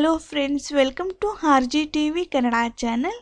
hello friends welcome to R G T V Kannada channel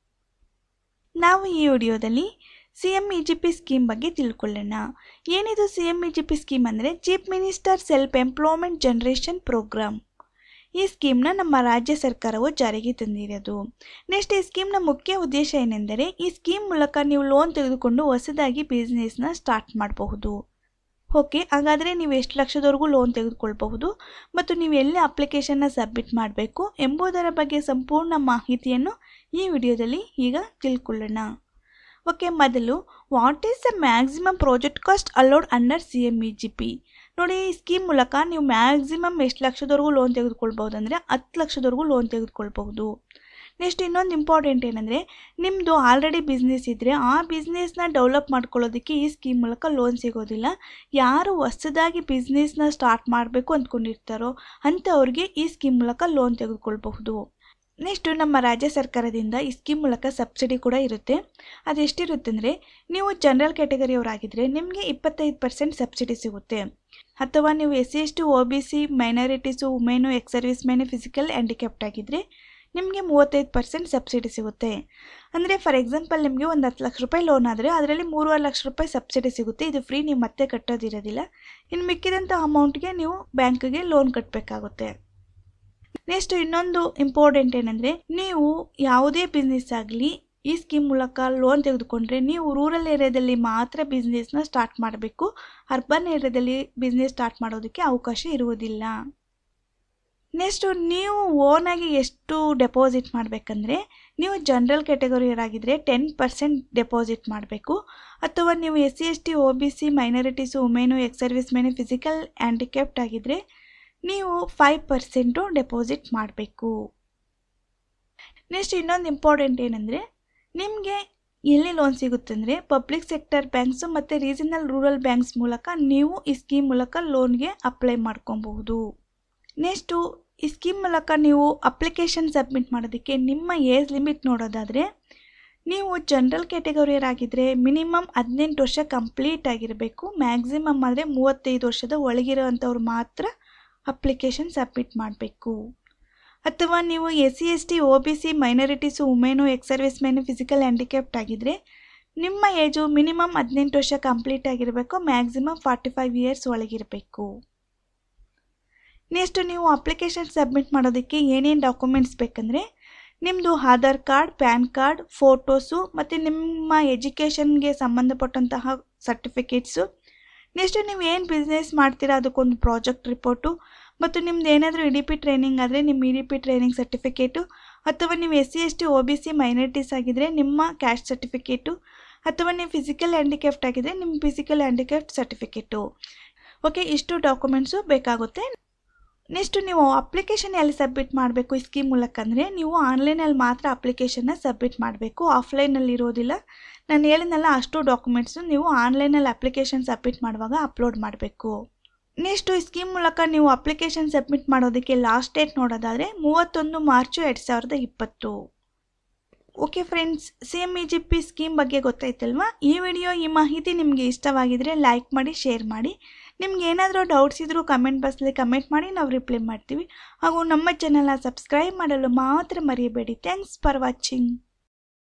ನಾವು ಈ ವಿಡಿಯೋದಲ್ಲಿ C M E G P scheme ಬಗ್ಗೆ ತಿಳ್ಕೊಳ್ಳೋಣ ಏನಿದು C M E G P scheme ಅಂದರೆ chief minister self employment generation programme ಈ ಸ್ಕೀಮ್ನ ನಮ್ಮ ರಾಜ್ಯ ಸರ್ಕಾರವು ಜಾರಿಗೆ ತಂದಿರೋದು ನೆಕ್ಸ್ಟ್ ಈ ಸ್ಕೀಮ್ನ ಮುಖ್ಯ ಉದ್ದೇಶ ಏನೆಂದರೆ ಈ ಸ್ಕೀಮ್ ಮೂಲಕ ನೀವು ಲೋನ್ ತೆಗೆದುಕೊಂಡು ಹೊಸದಾಗಿ ಬಿಸ್ನೆಸ್ನ ಸ್ಟಾರ್ಟ್ ಮಾಡಬಹುದು ಓಕೆ ಹಾಗಾದರೆ ನೀವು ಎಷ್ಟು ಲಕ್ಷದವರೆಗೂ ಲೋನ್ ತೆಗೆದುಕೊಳ್ಬಹುದು ಮತ್ತು ನೀವು ಎಲ್ಲಿ ಅಪ್ಲಿಕೇಶನ್ನ ಸಬ್ಮಿಟ್ ಮಾಡಬೇಕು ಎಂಬುದರ ಬಗ್ಗೆ ಸಂಪೂರ್ಣ ಮಾಹಿತಿಯನ್ನು ಈ ವಿಡಿಯೋದಲ್ಲಿ ಈಗ ತಿಳ್ಕೊಳ್ಳೋಣ ಓಕೆ ಮೊದಲು what is the maximum project cost allowed under C M E G P ನೋಡಿ ಈ ಸ್ಕೀಮ್ ಮೂಲಕ ನೀವು ಮ್ಯಾಕ್ಸಿಮಮ್ ಎಷ್ಟು ಲಕ್ಷದವರೆಗೂ ಲೋನ್ ತೆಗೆದುಕೊಳ್ಬಹುದು ಅಂದರೆ ಹತ್ತು ಲಕ್ಷದವರೆಗೂ ಲೋನ್ ತೆಗೆದುಕೊಳ್ಬಹುದು ನೆಕ್ಸ್ಟ್ ಇನ್ನೊಂದು ಇಂಪಾರ್ಟೆಂಟ್ ಏನಂದರೆ ನಿಮ್ಮದು ಆಲ್ರೆಡಿ ಬಿಸ್ನೆಸ್ ಇದ್ದರೆ ಆ ಬಿಸ್ನೆಸ್ನ ಡೆವಲಪ್ ಮಾಡ್ಕೊಳ್ಳೋದಕ್ಕೆ ಈ ಸ್ಕೀಮ್ ಮೂಲಕ ಲೋನ್ ಸಿಗೋದಿಲ್ಲ ಯಾರು ಹೊಸದಾಗಿ ಬಿಸ್ನೆಸ್ನ ಸ್ಟಾರ್ಟ್ ಮಾಡಬೇಕು ಅಂದ್ಕೊಂಡಿರ್ತಾರೋ ಅಂಥವ್ರಿಗೆ ಈ ಸ್ಕೀಮ್ ಮೂಲಕ ಲೋನ್ ತೆಗೆದುಕೊಳ್ಬಹುದು ನೆಕ್ಸ್ಟು ನಮ್ಮ ರಾಜ್ಯ ಸರ್ಕಾರದಿಂದ ಈ ಸ್ಕೀಮ್ ಮೂಲಕ ಸಬ್ಸಿಡಿ ಕೂಡ ಇರುತ್ತೆ ಅದೆಷ್ಟಿರುತ್ತೆ ಅಂದರೆ ನೀವು ಜನರಲ್ ಕ್ಯಾಟಗರಿಯವರಾಗಿದ್ದರೆ ನಿಮಗೆ ಇಪ್ಪತ್ತೈದು ಪರ್ಸೆಂಟ್ ಸಬ್ಸಿಡಿ ಸಿಗುತ್ತೆ ಅಥವಾ ನೀವು S C S T O B C minorities women ex servicemen physical handicapped ಆಗಿದ್ದರೆ ನಿಮಗೆ ಮೂವತ್ತೈದು ಪರ್ಸೆಂಟ್ ಸಬ್ಸಿಡಿ ಸಿಗುತ್ತೆ ಅಂದರೆ ಫಾರ್ ಎಕ್ಸಾಂಪಲ್ ನಿಮಗೆ ಒಂದು ಹತ್ತು ಲಕ್ಷ ರೂಪಾಯಿ ಲೋನ್ ಆದರೆ ಅದರಲ್ಲಿ ಮೂರುವರೆ ಲಕ್ಷ ರೂಪಾಯಿ ಸಬ್ಸಿಡಿ ಸಿಗುತ್ತೆ ಇದು ಫ್ರೀ ನೀವು ಮತ್ತೆ ಕಟ್ಟೋದಿರೋದಿಲ್ಲ ಇನ್ನು ಮಿಕ್ಕಿದಂಥ ಅಮೌಂಟ್ಗೆ ನೀವು ಬ್ಯಾಂಕ್ಗೆ ಲೋನ್ ಕಟ್ಟಬೇಕಾಗುತ್ತೆ ನೆಕ್ಸ್ಟ್ ಇನ್ನೊಂದು ಇಂಪಾರ್ಟೆಂಟ್ ಏನಂದರೆ ನೀವು ಯಾವುದೇ ಬಿಸ್ನೆಸ್ ಆಗಲಿ ಈ ಸ್ಕೀಮ್ ಮೂಲಕ ಲೋನ್ ತೆಗೆದುಕೊಂಡ್ರೆ ನೀವು ರೂರಲ್ ಏರಿಯಾದಲ್ಲಿ ಮಾತ್ರ ಬಿಸ್ನೆಸ್ನ ಸ್ಟಾರ್ಟ್ ಮಾಡಬೇಕು ಅರ್ಬನ್ ಏರಿಯಾದಲ್ಲಿ ಬಿಸ್ನೆಸ್ ಸ್ಟಾರ್ಟ್ ಮಾಡೋದಕ್ಕೆ ಅವಕಾಶ ಇರುವುದಿಲ್ಲ ನೆಕ್ಸ್ಟು ನೀವು ಓನಾಗಿ ಎಷ್ಟು ಡೆಪಾಸಿಟ್ ಮಾಡಬೇಕಂದ್ರೆ ನೀವು ಜನರಲ್ ಕ್ಯಾಟಗರಿಯವರಾಗಿದ್ದರೆ ಟೆನ್ ಪರ್ಸೆಂಟ್ ಡೆಪಾಸಿಟ್ ಮಾಡಬೇಕು ಅಥವಾ ನೀವು S C S T O B C minorities women ex servicemen physical handicapped ಆಗಿದ್ದರೆ ನೀವು ಫೈವ್ ಪರ್ಸೆಂಟು ಡೆಪಾಸಿಟ್ ಮಾಡಬೇಕು ನೆಕ್ಸ್ಟ್ ಇನ್ನೊಂದು ಇಂಪಾರ್ಟೆಂಟ್ ಏನಂದರೆ ನಿಮಗೆ ಎಲ್ಲಿ ಲೋನ್ ಸಿಗುತ್ತಂದರೆ ಪಬ್ಲಿಕ್ ಸೆಕ್ಟರ್ ಬ್ಯಾಂಕ್ಸು ಮತ್ತು ರೀಜನಲ್ ರೂರಲ್ ಬ್ಯಾಂಕ್ಸ್ ಮೂಲಕ ನೀವು ಈ ಸ್ಕೀಮ್ ಮೂಲಕ ಲೋನ್ಗೆ ಅಪ್ಲೈ ಮಾಡ್ಕೊಬಹುದು ನೆಕ್ಸ್ಟು ಈ ಸ್ಕೀಮ್ ಮೂಲಕ ನೀವು ಅಪ್ಲಿಕೇಶನ್ ಸಬ್ಮಿಟ್ ಮಾಡೋದಕ್ಕೆ ನಿಮ್ಮ ಏಜ್ ಲಿಮಿಟ್ ನೋಡೋದಾದರೆ ನೀವು ಜನರಲ್ ಕ್ಯಾಟಗರಿಯರಾಗಿದ್ದರೆ ಮಿನಿಮಮ್ ಹದಿನೆಂಟು ವರ್ಷ ಕಂಪ್ಲೀಟ್ ಆಗಿರಬೇಕು ಮ್ಯಾಕ್ಸಿಮಮ್ ಆದರೆ ಮೂವತ್ತೈದು ವರ್ಷದ ಒಳಗಿರೋ ಅಂಥವ್ರು ಮಾತ್ರ ಅಪ್ಲಿಕೇಶನ್ ಸಬ್ಮಿಟ್ ಮಾಡಬೇಕು ಅಥವಾ ನೀವು S C S T O B C minorities women ex servicemen physical handicapped ಆಗಿದ್ದರೆ ನಿಮ್ಮ ಏಜು ಮಿನಿಮಮ್ ಹದಿನೆಂಟು ವರ್ಷ ಕಂಪ್ಲೀಟ್ ಆಗಿರಬೇಕು ಮ್ಯಾಕ್ಸಿಮಮ್ ಫಾರ್ಟಿ ಫೈವ್ ಇಯರ್ಸ್ ಒಳಗಿರಬೇಕು ನೆಕ್ಸ್ಟ್ ನೀವು ಅಪ್ಲಿಕೇಶನ್ ಸಬ್ಮಿಟ್ ಮಾಡೋದಕ್ಕೆ ಏನೇನು ಡಾಕ್ಯುಮೆಂಟ್ಸ್ ಬೇಕಂದರೆ ನಿಮ್ಮದು Aadhaar card PAN card photos ಮತ್ತು ನಿಮ್ಮ ಎಜುಕೇಷನ್ಗೆ ಸಂಬಂಧಪಟ್ಟಂತಹ ಸರ್ಟಿಫಿಕೇಟ್ಸು ನೆಕ್ಸ್ಟ್ ನೀವು ಏನು ಬಿಸ್ನೆಸ್ ಮಾಡ್ತೀರಾ ಅದಕ್ಕೊಂದು ಪ್ರಾಜೆಕ್ಟ್ ರಿಪೋರ್ಟು ಮತ್ತು ನಿಮ್ದು ಏನಾದರೂ ಇ ಡಿ ಪಿ ಟ್ರೈನಿಂಗ್ ಆದರೆ ನಿಮ್ಮ E D P training certificate ಅಥವಾ ನೀವು S C S T O B C minorities ಆಗಿದ್ದರೆ ನಿಮ್ಮ ಕ್ಯಾಸ್ಟ್ ಸರ್ಟಿಫಿಕೇಟು ಅಥವಾ ನೀವು ಫಿಸಿಕಲ್ ಹ್ಯಾಂಡಿಕ್ಯಾಫ್ಟ್ ಆಗಿದ್ದರೆ ನಿಮ್ಮ ಫಿಸಿಕಲ್ ಹ್ಯಾಂಡಿಕ್ಯಾಫ್ಟ್ ಸರ್ಟಿಫಿಕೇಟು ಓಕೆ ಇಷ್ಟು ಡಾಕ್ಯುಮೆಂಟ್ಸು ಬೇಕಾಗುತ್ತೆ ನೆಕ್ಸ್ಟ್ ನೀವು ಅಪ್ಲಿಕೇಶನ್ ಎಲ್ಲಿ ಸಬ್ಮಿಟ್ ಮಾಡಬೇಕು ಈ ಸ್ಕೀಮ್ ಮೂಲಕ ಅಂದರೆ ನೀವು ಆನ್ಲೈನಲ್ಲಿ ಮಾತ್ರ ಅಪ್ಲಿಕೇಶನ್ನ ಸಬ್ಮಿಟ್ ಮಾಡಬೇಕು ಆಫ್ಲೈನಲ್ಲಿ ಇರೋದಿಲ್ಲ ನಾನು ಹೇಳಿದ್ನಲ್ಲ ಅಷ್ಟು ಡಾಕ್ಯುಮೆಂಟ್ಸು ನೀವು ಆನ್ಲೈನಲ್ಲಿ ಅಪ್ಲಿಕೇಶನ್ ಸಬ್ಮಿಟ್ ಮಾಡುವಾಗ ಅಪ್ಲೋಡ್ ಮಾಡಬೇಕು ನೆಕ್ಸ್ಟ್ ಈ ಸ್ಕೀಮ್ ಮೂಲಕ ನೀವು ಅಪ್ಲಿಕೇಶನ್ ಸಬ್ಮಿಟ್ ಮಾಡೋದಕ್ಕೆ ಲಾಸ್ಟ್ ಡೇಟ್ ನೋಡೋದಾದರೆ ಮೂವತ್ತೊಂದು ಮಾರ್ಚು ಎರಡು ಸಾವಿರದ ಇಪ್ಪತ್ತು okay friends C M E G P scheme ಬಗ್ಗೆ ಗೊತ್ತಾಯ್ತಲ್ವಾ ಈ ವಿಡಿಯೋ ಈ ಮಾಹಿತಿ ನಿಮಗೆ ಇಷ್ಟವಾಗಿದ್ದರೆ ಲೈಕ್ ಮಾಡಿ ಶೇರ್ ಮಾಡಿ ನಿಮ್ಗೆ ಏನಾದರೂ ಡೌಟ್ಸ್ ಇದ್ದರೂ ಕಮೆಂಟ್ ಬಾಕ್ಸಲ್ಲಿ ಕಮೆಂಟ್ ಮಾಡಿ ನಾವು ರಿಪ್ಲೈ ಮಾಡ್ತೀವಿ ಹಾಗೂ ನಮ್ಮ ಚಾನಲ್ನ ಸಬ್ಸ್ಕ್ರೈಬ್ ಮಾಡಲು ಮಾತ್ರ ಮರೆಯಬೇಡಿ ಥ್ಯಾಂಕ್ಸ್ ಫಾರ್ ವಾಚಿಂಗ್